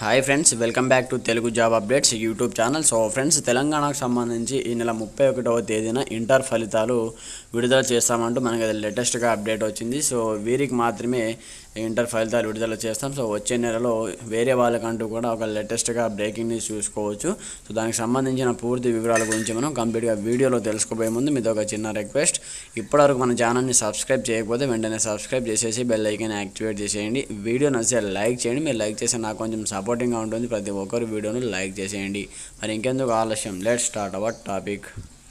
hi friends welcome back to Telugu job updates YouTube channel so friends తెలంగాణకు సంబంధించి ఈ నెల ముప్పై ఒకటవ తేదీన ఇంటర్ ఫలితాలు విడుదల చేస్తామంటూ మనకి అది లేటెస్ట్గా అప్డేట్ వచ్చింది సో వీరికి మాత్రమే ఇంటర్ ఫలితాలు విడుదల చేస్తాం సో వచ్చే నెలలో వేరే వాళ్ళకంటూ కూడా ఒక లేటెస్ట్గా బ్రేకింగ్ న్యూస్ చూసుకోవచ్చు సో దానికి సంబంధించిన పూర్తి వివరాల గురించి మనం కంప్లీట్గా వీడియోలో తెలుసుకోబోయే ముందు మీతో ఒక చిన్న రిక్వెస్ట్ ఇప్పటివరకు మన ఛానల్ని సబ్స్క్రైబ్ చేయకపోతే వెంటనే సబ్స్క్రైబ్ చేసేసి బెల్ ఐకాన్ యాక్టివేట్ చేసేయండి వీడియో నచ్చితే లైక్ చేయండి మీరు లైక్ చేస్తే నాకు కొంచెం సపోర్టింగ్గా ఉంటుంది ప్రతి ఒక్కరు వీడియోను లైక్ చేసేయండి మరి ఇంకెందుకు ఆలస్యం లెట్ స్టార్ట్ అవర్ టాపిక్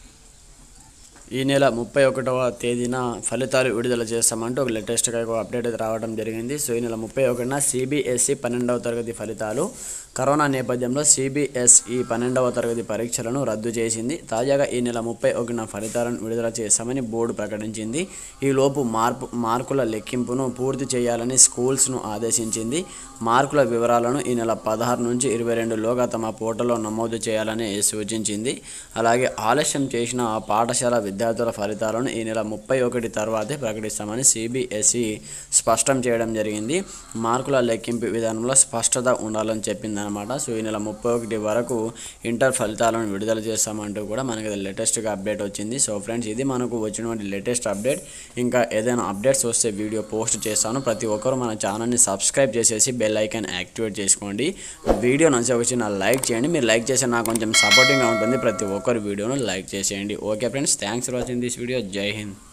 ఈ నెల ముప్పై ఒకటవ తేదీన ఫలితాలు విడుదల చేస్తామంటూ ఒక లేటెస్ట్గా ఒక అప్డేట్ అయితే రావడం జరిగింది సో ఈ నెల ముప్పై ఒకటిన సిబిఎస్ఈ పన్నెండవ తరగతి ఫలితాలు కరోనా నేపథ్యంలో సిబిఎస్ఈ పన్నెండవ తరగతి పరీక్షలను రద్దు చేసింది తాజాగా ఈ నెల ముప్పై ఒకటిన ఫలితాలను విడుదల చేస్తామని బోర్డు ప్రకటించింది ఈ లోపు మార్పు మార్కుల లెక్కింపును పూర్తి చేయాలని స్కూల్స్ను ఆదేశించింది మార్కుల వివరాలను ఈ నెల పదహారు నుంచి ఇరవై రెండులోగా తమ పోర్టల్లో నమోదు చేయాలని సూచించింది అలాగే ఆలస్యం చేసిన ఆ పాఠశాల విద్యార్థుల ఫలితాలను ఈ నెల ముప్పై ఒకటి తర్వాతే ప్రకటిస్తామని సిబిఎస్ఈ స్పష్టం చేయడం జరిగింది మార్కుల లెక్కింపు విధానంలో స్పష్టత ఉండాలని చెప్పిందనమాట సో ఈ నెల ముప్పై ఒకటి వరకు ఇంటర్ ఫలితాలను విడుదల చేస్తామంటూ కూడా మనకి లేటెస్ట్గా అప్డేట్ వచ్చింది సో ఫ్రెండ్స్ ఇది మనకు వచ్చినటువంటి లేటెస్ట్ అప్డేట్ ఇంకా ఏదైనా అప్డేట్స్ వస్తే వీడియో పోస్ట్ చేస్తాను ప్రతి ఒక్కరు మన ఛానల్ని సబ్స్క్రైబ్ చేసేసి బెల్ ఐకాన్ యాక్టివేట్ చేసుకోండి వీడియో నచ్చి ఒక చిన్న లైక్ చేయండి మీరు లైక్ చేస్తే నాకు కొంచెం సపోర్టింగ్గా ఉంటుంది ప్రతి ఒక్కరు వీడియోను లైక్ చేసేయండి okay friends thanks for watching this video Jai Hind